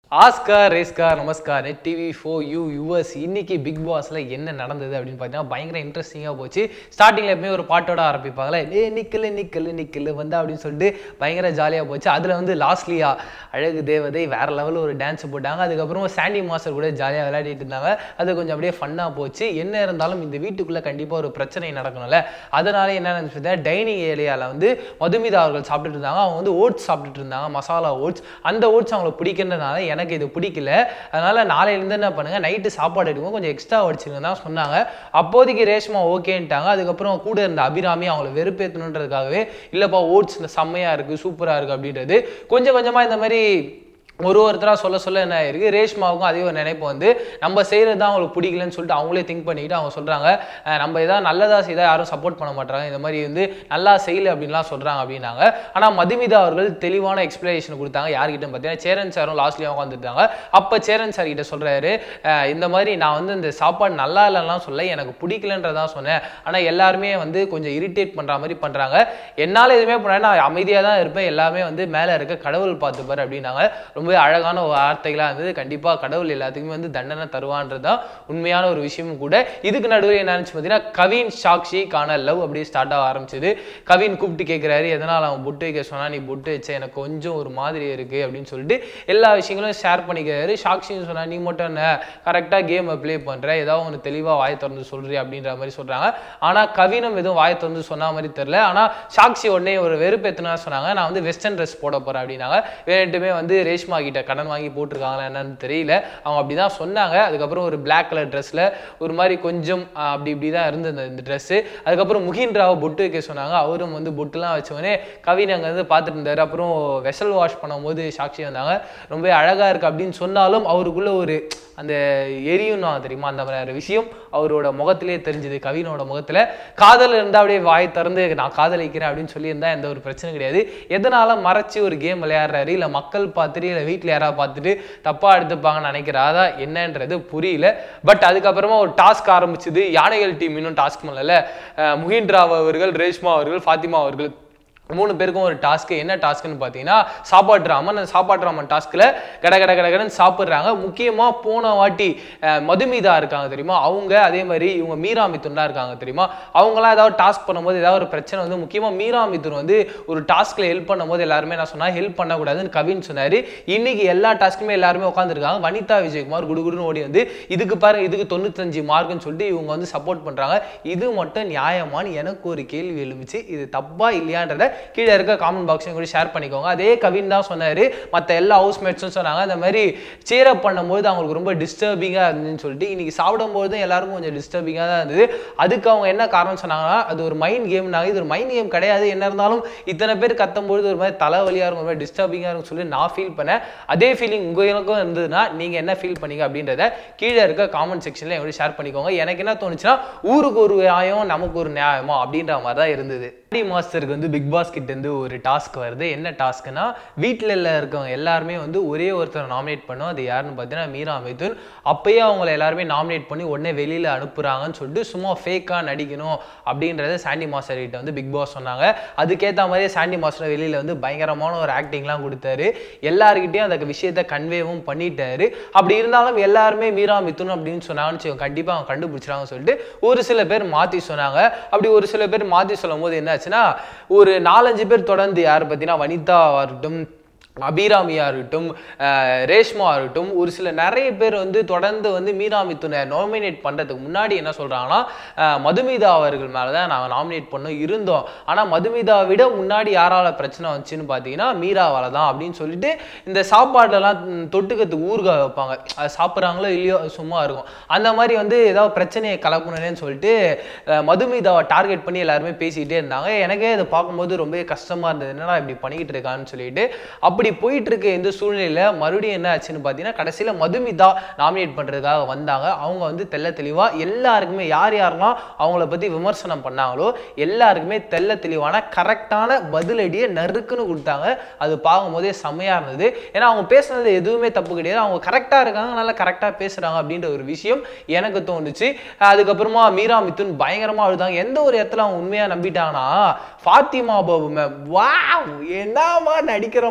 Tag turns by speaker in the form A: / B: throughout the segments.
A: Oscar racecar நமஸ்கார் net TV for you US இன்னைக்கு big பாஸ்ல என்ன நடந்தது அப்படின்னு பார்த்தீங்கன்னா பயங்கர இன்ட்ரெஸ்டிங்காக போச்சு ஸ்டார்டிங்ல எப்பவுமே ஒரு பாட்டோட ஆரம்பிப்பாங்களே ஏ நிக்கல் நிக்கல் நிக்கல் வந்து அப்படின்னு சொல்லிட்டு பயங்கர ஜாலியாக போச்சு அதில் வந்து லாஸ்ட்லியா அழகு தேவதை வேற லெவலில் ஒரு டான்ஸ் போட்டாங்க அதுக்கப்புறம் சாண்டி மாஸ்டர் கூட ஜாலியாக விளையாடிட்டு இருந்தாங்க அது கொஞ்சம் அப்படியே ஃபன்னாக போச்சு என்ன இருந்தாலும் இந்த வீட்டுக்குள்ளே கண்டிப்பாக ஒரு பிரச்சனை நடக்கணும்ல அதனால என்ன நினச்சிட்டு டைனிங் ஏரியாவில் வந்து மதுமிதா அவர்கள் சாப்பிட்டுட்டு இருந்தாங்க அவங்க வந்து ஓட்ஸ் சாப்பிட்டுட்டு இருந்தாங்க மசாலா ஓட்ஸ் அந்த ஓட்ஸ் அவங்களுக்கு பிடிக்கிறதுனால எனக்கு இது பிடிக்கல அதனால நாளையிலேருந்து என்ன பண்ணுங்க நைட்டு சாப்பாடு எடுக்கும் கொஞ்சம் எக்ஸ்ட்ரா வச்சுருங்க தான் சொன்னாங்க அப்போதைக்கு ரேஷ்மா ஓகேன்ட்டாங்க அதுக்கப்புறம் கூட இருந்த அபிராமி அவங்கள வெறுப்பேற்றணுன்றதுக்காகவே இல்லைப்பா ஓட்ஸ் செம்மையாக இருக்குது சூப்பராக இருக்குது அப்படின்றது கொஞ்சம் கொஞ்சமாக இந்த மாதிரி ஒரு ஒருத்தராக சொல்ல சொல்ல என்ன ஆயிருக்கு ரேஷ்மாவுக்கும் அதே ஒரு நினைப்பு வந்து நம்ம செய்கிறது தான் அவங்களுக்கு பிடிக்கலன்னு சொல்லிட்டு அவங்களே திங்க் பண்ணிக்கிட்டு அவங்க சொல்கிறாங்க நம்ம எதாவது நல்லதாக செய்தால் யாரும் சப்போர்ட் பண்ண மாட்டாங்க இந்த மாதிரி வந்து நல்லா செய்யல அப்படின்லாம் சொல்கிறாங்க அப்படின்னாங்க ஆனால் மதுமிதா அவர்கள் தெளிவான எக்ஸ்பிளனேஷன் கொடுத்தாங்க யார்கிட்ட பார்த்தீங்கன்னா சேரன் சாரும் லாஸ்ட்லேயும் உட்காந்துட்டாங்க அப்போ சேரன் சார் கிட்ட சொல்கிறாரு இந்த மாதிரி நான் வந்து இந்த சாப்பாடு நல்லா இல்லைலாம் சொல்ல எனக்கு பிடிக்கலன்றதான் சொன்னேன் ஆனால் எல்லாருமே வந்து கொஞ்சம் இரிட்டேட் பண்ணுற மாதிரி பண்ணுறாங்க என்னால் எதுவுமே பண்ண நான் அமைதியாக தான் இருப்பேன் எல்லாமே வந்து மேலே இருக்க கடவுள் பார்த்துப்பார் அப்படின்னாங்க ரொம்ப அழகான ஒரு வார்த்தைகளாக இருந்தது கண்டிப்பாக கடவுள் எல்லாத்துக்குமே வந்து தண்டனை தருவான்றது தான் உண்மையான ஒரு விஷயமும் கூட இதுக்கு நடுவில் என்ன நினச்சி பார்த்தீங்கன்னா கவின் சாக்ஷி காண லவ் அப்படியே ஸ்டார்ட் ஆக ஆரம்பிச்சது கவின் கூப்பிட்டு கேட்குறாரு எதனால் அவன் பொட்டு வைக்க சொன்னால் நீ பொட்டு வச்ச எனக்கு கொஞ்சம் ஒரு மாதிரி இருக்குது அப்படின்னு சொல்லிட்டு எல்லா விஷயங்களும் ஷேர் பண்ணிக்கிறாரு சாக்ஷின்னு சொன்னா நீ மட்டும் என்ன கரெக்டாக கேமை ப்ளே பண்ணுற ஏதாவது ஒன்று தெளிவாக வாயை திறந்து சொல்கிறீ அப்படின்ற மாதிரி சொல்கிறாங்க ஆனால் கவினும் எதுவும் வாயை திறந்து சொன்ன மாதிரி தெரில ஆனால் சாக்ஷி உடனே ஒரு வெறுப்பேத்துனா சொன்னாங்க நான் வந்து வெஸ்டர்ன் ட்ரெஸ் போட போகிறேன் அப்படின்னாங்க வேணுட்டுமே வந்து ரேஷ்மா கிட்ட கடன் வாங்கி போட்டிருக்காங்களா என்னன்னு தெரியல அவங்க அப்படி தான் சொன்னாங்க அதுக்கப்புறம் ஒரு பிளாக் கலர் ட்ரெஸ்ஸில் ஒரு மாதிரி கொஞ்சம் ஆஹ், அப்படி இப்படி தான் இருந்தது இந்த ட்ரெஸ்ஸு அதுக்கப்புறம் முகின் ராவை பொட்டு வைக்க சொன்னாங்க அவரும் வந்து பொட்டுலாம் வச்சவொடனே கவின் அங்கே வந்து பார்த்துட்டு இருந்தார் அப்புறம் வெசல் வாஷ் பண்ணும்போது சாட்சி வந்தாங்க ரொம்ப அழகாக இருக்கு அப்படின்னு சொன்னாலும் அவருக்குள்ள ஒரு அந்த எரியும் தெரியுமா அந்த மாதிரி விஷயம் அவரோட முகத்திலே தெரிஞ்சுது கவினோட முகத்தில் காதல் இருந்தால் அப்படியே வாய் திறந்து நான் காதலிக்கிறேன் அப்படின்னு சொல்லியிருந்தா எந்த ஒரு பிரச்சனை கிடையாது எதனால மறைச்சு ஒரு கேம் விளையாடுறாரு இல்லை மக்கள் பார்த்துட்டு இல்லை வீட்டில் யாராவது பார்த்துட்டு தப்பாக எடுத்துப்பாங்கன்னு நினைக்கிறா அதான் என்னன்றது புரியல பட் அதுக்கப்புறமா ஒரு டாஸ்க் ஆரம்பிச்சது யானைகள் டீம் இன்னும் டாஸ்க் பண்ணல முகின் ராவ் அவர்கள் ரேஷ்மா அவர்கள் ஃபாத்திமா அவர்கள் மூணு பேருக்கும் ஒரு டாஸ்க்கு என்ன டாஸ்க்குன்னு பார்த்தீங்கன்னா சாப்பாட்டு ராமன் அந்த சாப்பாட்டு ராமன் டாஸ்க்கில் கட கட கட கடன்னு சாப்பிட்றாங்க முக்கியமாக போன வாட்டி அஹ், மதுமிதா இருக்காங்க தெரியுமா அவங்க அதே மாதிரி இவங்க மீரா மிதுன்லாம் இருக்காங்க தெரியுமா அவங்களாம் ஏதாவது டாஸ்க் பண்ணும்போது ஏதாவது ஒரு பிரச்சனை வந்து முக்கியமாக மீரா மிதுன் வந்து ஒரு டாஸ்க்கில் ஹெல்ப் பண்ணும்போது எல்லாருமே நான் சொன்னா ஹெல்ப் பண்ணக்கூடாதுன்னு கவின் சொன்னார் இன்னைக்கு எல்லா டாஸ்க்குமே எல்லாருமே உட்காந்துருக்காங்க வனிதா விஜயகுமார் குடுகுடுன்னு ஓடி வந்து இதுக்கு பாருங்க இதுக்கு தொண்ணூத்தஞ்சு மார்க்குன்னு சொல்லிட்டு இவங்க வந்து சப்போர்ட் பண்ணுறாங்க இது மட்டும் நியாயமான்னு எனக்கு ஒரு கேள்வி எழுந்துச்சு இது தப்பா இல்லையான்றத கீழே இருக்க காமெண்ட் பாக்ஸையும் கூட ஷேர் பண்ணிக்கோங்க அதே கவின் தான் சொன்னார் மற்ற எல்லா ஹவுஸ்மேட்ஸும் சொன்னாங்க அந்த மாதிரி சேர் அப் பண்ணும்போது அவங்களுக்கு ரொம்ப டிஸ்டர்பிங்காக இருந்துச்சுன்னு சொல்லிட்டு இன்னைக்கு சாப்பிடும்போது தான் எல்லாருக்கும் கொஞ்சம் டிஸ்டர்பிங்காக தான் இருந்தது அதுக்கு அவங்க என்ன காரணம் சொன்னாங்கன்னா அது ஒரு மைண்ட் கேம்னாங்க இது ஒரு மைண்ட் கேம் கிடையாது என்ன இருந்தாலும் இத்தனை பேர் கத்தும்போது ஒரு மாதிரி தலைவலியாக இருக்கும் ஒரு மாதிரி டிஸ்டர்பிங்காக இருக்கும் சொல்லி நான் ஃபீல் பண்ணேன் அதே ஃபீலிங் உங்களுக்கும் இருந்ததுன்னா நீங்கள் என்ன ஃபீல் பண்ணீங்க அப்படின்றத கீழே இருக்க காமெண்ட் செக்ஷனில் எப்படி ஷேர் பண்ணிக்கோங்க எனக்கு என்ன தோணுச்சுன்னா ஊருக்கு ஒரு நியாயம் நமக்கு ஒரு நியாயமா அப்படின்ற மாதிரி தான் இருந்தது டி மாஸ்டருக்கு வந்து பிக் பாஸ் கிட்ட இருந்து ஒரு டாஸ்க் வருது என்ன டாஸ்க்னா வீட்டில் இருக்கவங்க எல்லாருமே வந்து ஒரே ஒருத்தரை நாமினேட் பண்ணோம் அது யாருன்னு பார்த்தீங்கன்னா மீரா மிதுன் அப்பயே அவங்கள எல்லாருமே நாமினேட் பண்ணி உடனே வெளியில் அனுப்புகிறாங்கன்னு சொல்லிட்டு சும்மா ஃபேக்காக நடிக்கணும் அப்படின்றத சாண்டி மாஸ்டர் கிட்ட வந்து பிக் பாஸ் சொன்னாங்க அதுக்கேற்ற மாதிரியே சாண்டி மாஸ்டர் வெளியில் வந்து பயங்கரமான ஒரு ஆக்டிங்லாம் கொடுத்தாரு எல்லாருக்கிட்டையும் அந்த விஷயத்த கன்வேவும் பண்ணிட்டாரு அப்படி இருந்தாலும் எல்லாருமே மீரா மிதுன் அப்படின்னு சொன்னாங்கன்னு வச்சுக்கோங்க, கண்டிப்பா அவங்க கண்டுபிடிச்சிட்டாங்கன்னு சொல்லிட்டு ஒரு சில பேர் மாத்தி சொன்னாங்க அப்படி ஒரு சில பேர் மாத்தி சொல்லும் போது என்னாச்சுன்னா ஒரு நாலஞ்சு பேர் தொடர்ந்து யார் பார்த்தீங்கன்னா வனிதா இருக்கட்டும் அபிராமியா இருக்கட்டும் அஹ் ரேஷ்மா இருக்கட்டும் ஒரு சில நிறைய பேர் வந்து தொடர்ந்து வந்து மீரா மிதுனை நாமினேட் பண்ணுறதுக்கு முன்னாடி என்ன சொல்கிறாங்கன்னா மதுமிதா அவர்கள் மேலே தான் நாங்கள் நாமினேட் பண்ணோம் இருந்தோம் ஆனால் மதுமிதா விட முன்னாடி யாரால பிரச்சனை வந்துச்சுன்னு பார்த்தீங்கன்னா மீராவால தான் அப்படின்னு சொல்லிட்டு இந்த சாப்பாடுலாம் ம், தொட்டுக்கிறதுக்கு ஊறுகாய் வைப்பாங்க அது சாப்பிட்றாங்களோ இல்லையோ அது சும்மா இருக்கும் அந்த மாதிரி வந்து ஏதாவது பிரச்சனையை கலக்கணும்னு சொல்லிட்டு அஹ், மதுமிதாவை டார்கெட் பண்ணி எல்லாருமே பேசிக்கிட்டே இருந்தாங்க எனக்கே இதை பார்க்கும்போது ரொம்ப கஷ்டமா இருந்தது என்னடா இப்படி பண்ணிக்கிட்டு இருக்கான்னு சொல்லிட்டு அப்படி போயிட்டு இருக்க இந்த சூழ்நிலையில மறுபடியும் என்ன ஆச்சுன்னு பார்த்தீங்கன்னா கடைசியில மதுமிதா நாமினேட் பண்றதுக்காக வந்தாங்க அவங்க வந்து தெள்ள தெளிவா எல்லாருக்குமே யார் யாரெல்லாம் அவங்கள பத்தி விமர்சனம் பண்ணாங்களோ எல்லாருக்குமே தெள்ள தெளிவான கரெக்டான பதிலடியை நறுக்குன்னு கொடுத்தாங்க அது பார்க்கும்போதே செம்மையா இருந்தது ஏன்னா அவங்க பேசுனது எதுவுமே தப்பு கிடையாது அவங்க கரெக்டா இருக்காங்க நல்லா கரெக்டா பேசுறாங்க அப்படின்ற ஒரு விஷயம் எனக்கு தோணுச்சு அதுக்கப்புறமா மீரா மிதுன் பயங்கரமா அழுதாங்க எந்த ஒரு இடத்துல அவங்க உண்மையா நம்பிட்டாங்கன்னா ஃபாத்திமா பாபு மேம் வா என்னமா நடிக்கிற மாதிரி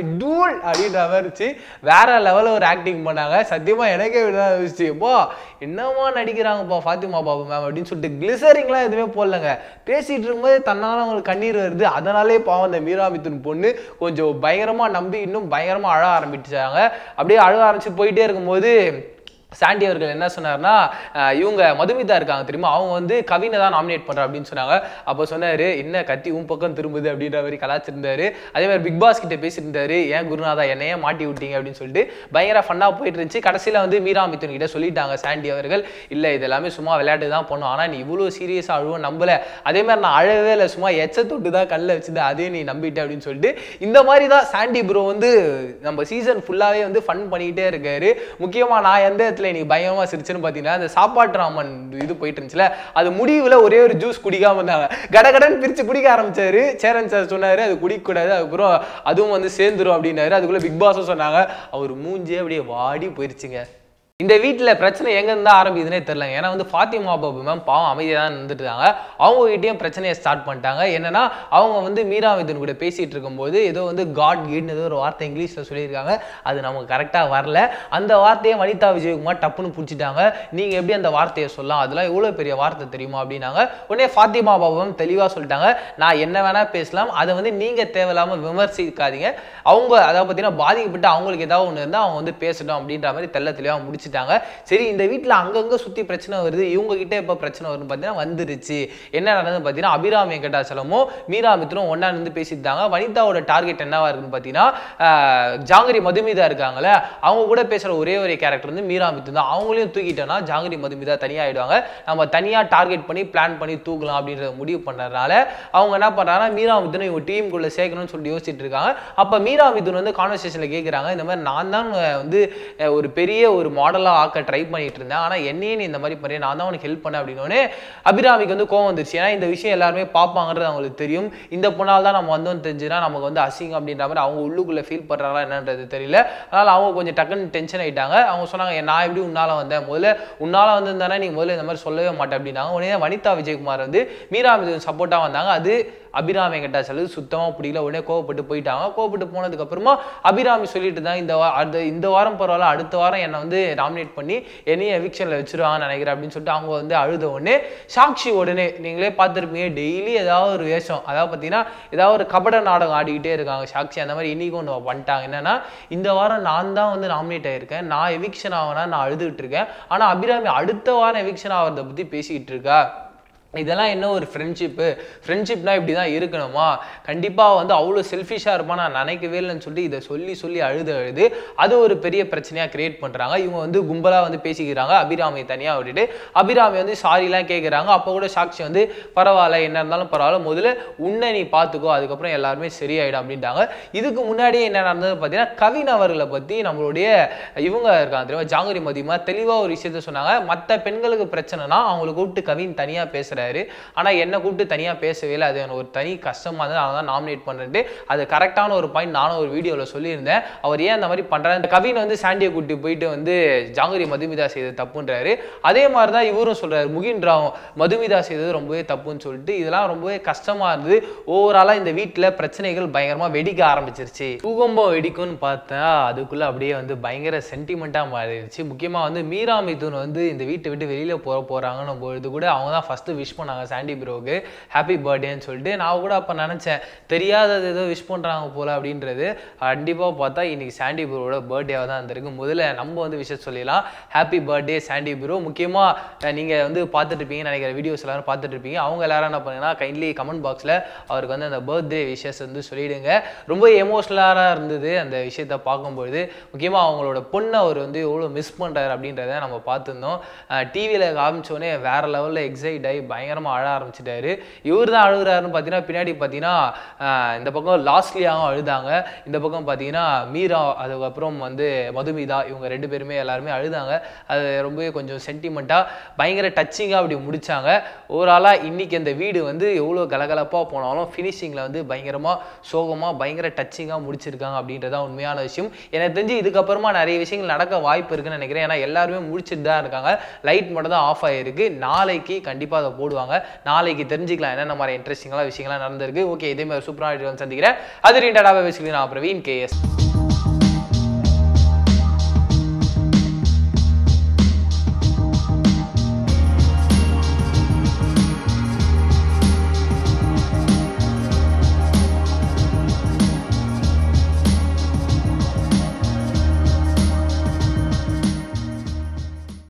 A: தூள் அப்படின்ற மாதிரி இருந்துச்சு வேற லெவலில் ஒரு ஆக்டிங் பண்ணாங்க சத்தியமா எனக்கே விடாது இருந்துச்சு போ என்னமா நடிக்கிறாங்கப்பா ஃபாத்திமா பாபு மேம் அப்படின்னு சொல்லிட்டு கிளிசரிங்லாம் எதுவுமே போடலங்க பேசிட்டு இருக்கும்போது தன்னால அவங்களுக்கு கண்ணீர் வருது அதனாலே பாவம் அந்த மீரா மிதுன் பொண்ணு கொஞ்சம் பயங்கரமா நம்பி இன்னும் பயங்கரமா அழ ஆரம்பிச்சாங்க அப்படியே அழ ஆரம்பிச்சு போயிட்டே இருக்கும்போது சாண்டி அவர்கள் என்ன சொன்னார்னா அஹ் இவங்க மதுமிதா இருக்காங்க தெரியுமா அவங்க வந்து கவினை தான் நாமினேட் பண்றா அப்படின்னு சொன்னாங்க அப்போ சொன்னாரு என்ன கத்தி உன் பக்கம் திரும்புது அப்படின்ற மாதிரி கலாச்சிருந்தாரு அதே மாதிரி பிக் பாஸ் கிட்ட பேசியிருந்தாரு ஏன் குருநாதா என்னையே மாட்டி விட்டீங்க அப்படின்னு சொல்லிட்டு பயங்கர ஃபன்னா போயிட்டு இருந்துச்சு கடைசியில வந்து மீரா மிதுன் கிட்ட சொல்லிட்டாங்க சாண்டி அவர்கள் இல்ல இது எல்லாமே சும்மா விளையாட்டு தான் பண்ணும் ஆனா நீ இவ்வளவு சீரியஸா அழுவும் நம்பல அதே மாதிரி நான் அழவே இல்லை சும்மா எச்ச தொட்டு தான் கல்ல வச்சிருந்தேன் அதே நீ நம்பிட்ட அப்படின்னு சொல்லிட்டு இந்த மாதிரி தான் சாண்டி ப்ரோ வந்து நம்ம சீசன் ஃபுல்லாவே வந்து ஃபன் பண்ணிக்கிட்டே இருக்காரு முக்கியமா நான் எந்த இடத்துல இன்னைக்கு பயங்கரமா சிரிச்சேன்னு பார்த்தீங்கன்னா அந்த சாப்பாட்டு ராமன் இது போயிட்டு இருந்துச்சுல அது முடிவுல ஒரே ஒரு ஜூஸ் குடிக்காம இருந்தாங்க கடகடன் பிரிச்சு குடிக்க ஆரம்பிச்சாரு சேரன் சார் சொன்னாரு அது குடிக்க கூடாது அதுக்கப்புறம் அதுவும் வந்து சேர்ந்துரும் அப்படின்னாரு அதுக்குள்ள பிக் பாஸும் சொன்னாங்க அவர் மூஞ்சே அப்படியே வாடி போயிருச்சுங்க இந்த வீட்டில் பிரச்சனை எங்க இருந்தா ஆரம்பிக்குதுன்னே தெரியல ஏன்னா வந்து ஃபாத்திமா பாபு மேம் பாவம் அமைதியாக தான் இருந்துட்டு இருக்காங்க அவங்க கிட்டயும் பிரச்சனையை ஸ்டார்ட் பண்ணிட்டாங்க என்னன்னா அவங்க வந்து மீரா மிதுன் கூட பேசிட்டு இருக்கும்போது ஏதோ வந்து காட் கீட்னு ஏதோ ஒரு வார்த்தை இங்கிலீஷ்ல சொல்லியிருக்காங்க அது நமக்கு கரெக்டாக வரல அந்த வார்த்தையை வனிதா விஜயகுமார் டப்புன்னு பிடிச்சிட்டாங்க நீங்க எப்படி அந்த வார்த்தையை சொல்லலாம் அதெல்லாம் எவ்வளோ பெரிய வார்த்தை தெரியுமா அப்படின்னாங்க உடனே ஃபாத்திமா பாபு மேம் தெளிவாக சொல்லிட்டாங்க நான் என்ன வேணா பேசலாம் அதை வந்து நீங்க தேவையில்லாம விமர்சிக்காதீங்க அவங்க அதாவது பார்த்தீங்கன்னா பாதிக்கப்பட்டு அவங்களுக்கு ஏதாவது ஒன்று இருந்தால் அவங்க வந்து பேசட்டும் அப்படின்ற மாதிரி தெள்ள தெளிவாக முடிச்சுட்டாங்க சரி இந்த வீட்டில் அங்கங்கே சுற்றி பிரச்சனை வருது இவங்க கிட்ட எப்போ பிரச்சனை வரும்னு பார்த்தீங்கன்னா வந்துருச்சு என்ன நடந்ததுன்னு பார்த்தீங்கன்னா அபிராம் வெங்கடாச்சலமும் மீரா மித்ரும் ஒன்றா நின்று பேசிட்டாங்க வனிதாவோட டார்கெட் என்னவா இருக்குன்னு பார்த்தீங்கன்னா ஆஹ், ஜாங்கிரி மதுமிதா இருக்காங்கல்ல அவங்க கூட பேசுகிற ஒரே ஒரு கேரக்டர் வந்து மீரா மித்து தான் அவங்களையும் தூக்கிட்டோன்னா ஜாங்கிரி மதுமிதா தனியாகிடுவாங்க நம்ம தனியாக டார்கெட் பண்ணி பிளான் பண்ணி தூக்கலாம் அப்படின்றத முடிவு பண்ணதுனால அவங்க என்ன பண்ணுறாங்கன்னா மீரா மிதுனை இவங்க டீமுக்குள்ளே சேர்க்கணும்னு சொல்லிட்டு யோசிச்சுட்டு இருக்காங்க அப்போ மீரா மிதுன் வந்து கான்வர்சேஷனில் கேட்குறாங்க இந்த மாதிரி நான் தான் அஹ், வந்து அஹ், ஒரு பெரிய ஒரு மாடலாக ஆக்க ட்ரை பண்ணிட்டு இருந்தேன் ஆனால் என்னையே நீ இந்த மாதிரி பண்ணி நான் தான் உனக்கு ஹெல்ப் பண்ணேன் அப்படின்னோடனே அபிராமிக்கு வந்து கோவம் வந்துருச்சு ஏன்னா இந்த விஷயம் எல்லாருமே பார்ப்பாங்கன்றது அவங்களுக்கு தெரியும் இந்த பொண்ணால் தான் நம்ம வந்தோம்னு தெரிஞ்சுன்னா நமக்கு வந்து அசிங்கம் அப்படின்ற மாதிரி அவங்க உள்ளுக்குள்ளே ஃபீல் பண்ணுறாங்களா என்னன்றது தெரியல அதனால் அவங்க கொஞ்சம் டக்குன்னு டென்ஷன் ஆயிட்டாங்க அவங்க சொன்னாங்க "ஏன் நான் எப்படி உன்னால வந்தேன் முதல்ல உன்னால வந்திருந்தானே நீ முதல்ல இந்த மாதிரி சொல்லவே மாட்டேன் அப்படின்னாங்க உடனே வனிதா விஜயகுமார் வந்து மீரா மிதுன் சப்போர்ட்டாக வந்தாங்க அது அபிராமி வெங்கடாச்சலு சுத்தமாக பிடிக்கல உடனே கோவப்பட்டு போயிட்டாங்க கோவப்பட்டு போனதுக்கு அப்புறமா அபிராமி சொல்லிட்டு தான் இந்த வா- அடுத்த இந்த வாரம் பரவாயில்ல அடுத்த வாரம் என்னை வந்து நாமினேட் பண்ணி என்னையும் எவிக்ஷனில் வச்சிருவாங்கன்னு நினைக்கிறேன் அப்படின்னு சொல்லிட்டு அவங்க வந்து அழுத உடனே சாக்ஷி உடனே நீங்களே பார்த்துருப்பீங்க டெய்லி ஏதாவது ஒரு வேஷம் அதாவது பார்த்தீங்கன்னா ஏதாவது ஒரு கபட நாடகம் ஆடிக்கிட்டே இருக்காங்க சாக்ஷி அந்த மாதிரி இன்னைக்கு ஒன்று பண்ணிட்டாங்க என்னன்னா இந்த வாரம் நான் தான் வந்து நாமினேட் ஆயிருக்கேன் நான் எவிக்ஷன் ஆகனா நான் அழுதுகிட்டு இருக்கேன் ஆனால் அபிராமி அடுத்த வாரம் எவிக்ஷன் ஆகிறத பற்றி பேசிக்கிட்டு இருக்கா இதெல்லாம் என்ன ஒரு ஃப்ரெண்ட்ஷிப்பு ஃப்ரெண்ட்ஷிப்னா இப்படி தான் இருக்கணுமா கண்டிப்பாக வந்து அவ்வளோ செல்ஃபிஷாக இருப்பான் நான் நினைக்கவே இல்லைன்னு சொல்லி இதை சொல்லி சொல்லி அழுது அழுது அது ஒரு பெரிய பிரச்சனையாக கிரியேட் பண்ணுறாங்க இவங்க வந்து கும்பலாக வந்து பேசிக்கிறாங்க அபிராமியை தனியாக விட்டுட்டு அபிராமி வந்து சாரிலாம் கேட்குறாங்க அப்போ கூட சாட்சி வந்து பரவாயில்ல என்ன இருந்தாலும் பரவாயில்ல முதல்ல உன்னை நீ பார்த்துக்கோ அதுக்கப்புறம் எல்லாருமே சரியாயிடும் அப்படின்ட்டாங்க இதுக்கு முன்னாடியே என்ன நடந்தது பார்த்தீங்கன்னா கவின் அவர்களை பற்றி நம்மளுடைய இவங்க இருக்காங்க தெரியுமா ஜாங்கரி மதியமா தெளிவாக ஒரு விஷயத்த சொன்னாங்க மற்ற பெண்களுக்கு பிரச்சனைனா அவங்களை கூப்பிட்டு கவின் தனியாக பேசுகிறாரு ஆனால் என்னை கூப்பிட்டு தனியாக பேசவே இல்லை அது எனக்கு ஒரு தனி கஷ்டமாக இருந்தது அதனால தான் நாமினேட் பண்ணிட்டு அது கரெக்டான ஒரு பாயிண்ட் நானும் ஒரு வீடியோவில் சொல்லியிருந்தேன் அவர் ஏன் அந்த மாதிரி பண்ணுறாரு இந்த கவின் வந்து சாண்டியை கூட்டி போயிட்டு வந்து ஜாங்கரி மதுமிதா செய்தது தப்புன்றாரு அதே மாதிரி தான் இவரும் சொல்றாரு முகின் ராவ் மதுமிதா செய்தது ரொம்பவே தப்புன்னு சொல்லிட்டு இதெல்லாம் ரொம்பவே கஷ்டமா இருந்தது ஓவராலாக இந்த வீட்டில் பிரச்சனைகள் பயங்கரமா வெடிக்க ஆரம்பிச்சிருச்சு பூகம்பம் வெடிக்கும்னு பார்த்தா அதுக்குள்ள அப்படியே வந்து பயங்கர சென்டிமெண்ட்டாக மாறிடுச்சு முக்கியமாக வந்து மீரா மிதுன் வந்து இந்த வீட்டை விட்டு வெளியில போக போறாங்கன்னு பொழுது கூட அவங்க தான் ஃபர்ஸ்ட் விஷ் பண்ணாங்க சாண்டி ப்ரோவுக்கு ஹாப்பி பர்த்டேன்னு சொல்லிட்டு நான் கூட அப்போ நினச்சேன் தெரியாதது ஏதோ விஷ் பண்ணுறாங்க போல அப்படின்றது கண்டிப்பாக பார்த்தா இன்னைக்கு சாண்டி ப்ரோவோட பர்த்டேவாக தான் இருந்திருக்கு முதல்ல நம்ம வந்து விஷயம் சொல்லிடலாம் ஹாப்பி பர்த்டே சாண்டி ப்ரோ முக்கியமாக நீங்கள் வந்து பார்த்துட்டு இருப்பீங்கன்னு நினைக்கிற வீடியோஸ் எல்லாரும் பார்த்துட்டு இருப்பீங்க அவங்க எல்லாரும் என்ன பண்ணுங்கன்னா கைண்ட்லி கமெண்ட் பாக்ஸில் அவருக்கு வந்து அந்த பர்த்டே விஷஸ் வந்து சொல்லிடுங்க ரொம்ப எமோஷ்னலாக இருந்தது அந்த விஷயத்த பார்க்கும்பொழுது முக்கியமாக அவங்களோட பொண்ணை அவர் வந்து எவ்வளோ மிஸ் பண்ணுறாரு அப்படின்றத நம்ம பார்த்துருந்தோம் டிவியில் காமிச்சோடனே வேற லெவலில் எக்ஸைட் ஆகி பயங்கரமாக அழ ஆரம்பிச்சிட்டாரு இவர் தான் அழுகுறாருன்னு பார்த்தீங்கன்னா பின்னாடி பார்த்தீங்கன்னா ஆஹ் இந்த பக்கம் லாஸ்ட்லியாகவும் அழுதாங்க இந்த பக்கம் பார்த்தீங்கன்னா மீரா அதுக்கப்புறம் வந்து மதுமிதா இவங்க ரெண்டு பேருமே எல்லாருமே அழுதாங்க அது ரொம்பவே கொஞ்சம் சென்டிமெண்ட்டாக பயங்கர டச்சிங்காக அப்படி முடிச்சாங்க ஓவராலாக இன்னைக்கு அந்த வீடு வந்து எவ்வளோ கலகலப்பாக போனாலும் ஃபினிஷிங்கில் வந்து பயங்கரமாக சோகமாக பயங்கர டச்சிங்காக முடிச்சிருக்காங்க அப்படின்றதான் உண்மையான விஷயம் எனக்கு தெரிஞ்சு இதுக்கப்புறமா நிறைய விஷயங்கள் நடக்க வாய்ப்பு இருக்குன்னு நினைக்கிறேன் ஏன்னா எல்லாருமே முடிச்சிட்டு தான் இருக்காங்க லைட் மட்டும் தான் ஆஃப் ஆகிருக்கு நாளைக்கு கண்டிப்பாக அதை போடுவாங்க நாளைக்கு தெரிஞ்சுக்கலாம் என்னென்ன மாதிரி இன்ட்ரெஸ்டிங்கான விஷயங்கள்லாம் நடந்திருக்கு ஓகே இதே மாதிரி சூப்பரான video வந்து சந்திக்கிறேன் அது ரீண்டாடாக பேசிக்கலாம் நான் பிரவீன் கேஎஸ்